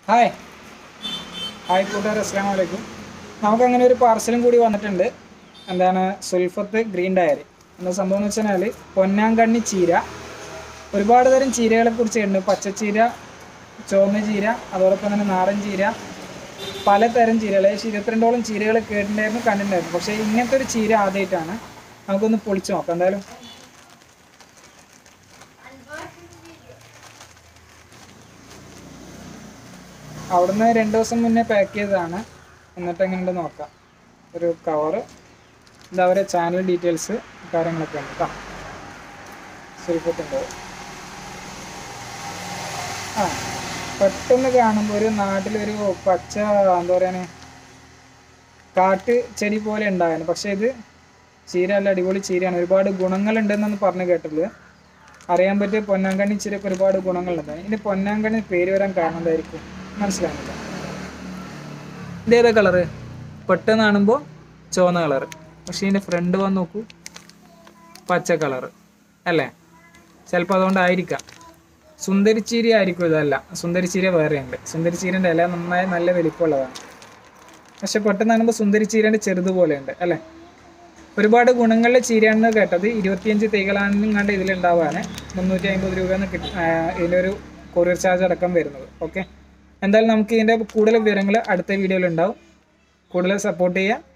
hi hi കൂട്ടുകാർ അസ്സാം വലൈക്കും നമുക്കങ്ങനെ ഒരു പാർസലും കൂടി വന്നിട്ടുണ്ട് എന്താണ് സുൽഫത്ത് ഗ്രീൻ ഡയറി എന്താ സംഭവം എന്ന് വെച്ചാൽ പൊന്നാങ്കണ്ണി ചീര ഒരുപാട് തരം ചീരകളെ കുറിച്ച് ഉണ്ട് പച്ചച്ചീര ചുവന്ന ചീര അതോടൊപ്പം തന്നെ നാടൻ ചീര പലതരം ചീരകൾ ഏകദേശം ഇരുപത്തിരണ്ടോളം ചീരകൾ കേട്ടിട്ടുണ്ടായിരുന്നു കണ്ടിട്ടുണ്ടായിരുന്നു പക്ഷേ ഇങ്ങനത്തെ ഒരു ചീര ആദ്യമായിട്ടാണ് നമുക്കൊന്ന് പൊളിച്ച് നോക്കാം എന്തായാലും അവിടുന്ന് രണ്ട് ദിവസം മുന്നേ പാക്ക് ചെയ്തതാണ് എന്നിട്ട് എങ്ങനെയുണ്ട് നോക്കാം ഒരു കവറ് എന്താ അവരെ ചാനൽ ഡീറ്റെയിൽസ് കാര്യങ്ങളൊക്കെ ഉണ്ട് കേട്ടോ സുൽഫത്തുണ്ട് ആ പെട്ടെന്ന് കാണുമ്പോൾ ഒരു നാട്ടിലൊരു പച്ച എന്താ പറയാന് കാട്ട് ചെടി പോലെ ഉണ്ടായിരുന്നു പക്ഷേ ഇത് ചീര നല്ല അടിപൊളി ചീരയാണ് ഒരുപാട് ഗുണങ്ങളുണ്ടെന്നാണ് പറഞ്ഞു കേട്ടത് അറിയാൻ പറ്റിയ പൊന്നാങ്കണ്ണി ചീരക്ക് ഒരുപാട് ഗുണങ്ങളുണ്ട് ഇനി പൊന്നാങ്കണ്ണി പേര് വരാൻ കാരണം എന്തായിരിക്കും മനസ്സിലാകുന്നില്ല ഇതേതാ കളറ് പെട്ടെന്ന് കാണുമ്പോൾ ചുവന്ന കളറ് പക്ഷേ ഇതിൻ്റെ ഫ്രണ്ട് വന്ന് നോക്കൂ പച്ച കളറ് അല്ലേ ചിലപ്പോൾ അതുകൊണ്ടായിരിക്കാം സുന്ദരിച്ചീര ആയിരിക്കും ഇതല്ല സുന്ദരിച്ചീര വേറെയുണ്ട് സുന്ദരിച്ചീരൻ്റെ ഇല നന്നായി നല്ല വലിപ്പമുള്ളതാണ് പക്ഷെ പെട്ടെന്ന് കാണുമ്പോൾ സുന്ദരിച്ചീരൻ്റെ ചെറുതുപോലെയുണ്ട് അല്ലേ ഒരുപാട് ഗുണങ്ങളുടെ ചീരയാണെന്ന് കേട്ടത് ഇരുപത്തിയഞ്ച് തൈകളാണെന്നും കണ്ട് ഇതിലുണ്ടാവാണ് മുന്നൂറ്റി അമ്പത് രൂപയെന്ന് കിട്ടി ഇതിൻ്റെ ഒരു കൊറിയർ ചാർജ് അടക്കം വരുന്നത് ഓക്കെ എന്തായാലും നമുക്ക് ഇതിൻ്റെ കൂടുതൽ വിവരങ്ങൾ അടുത്ത വീഡിയോയിൽ ഉണ്ടാവും കൂടുതൽ സപ്പോർട്ട് ചെയ്യുക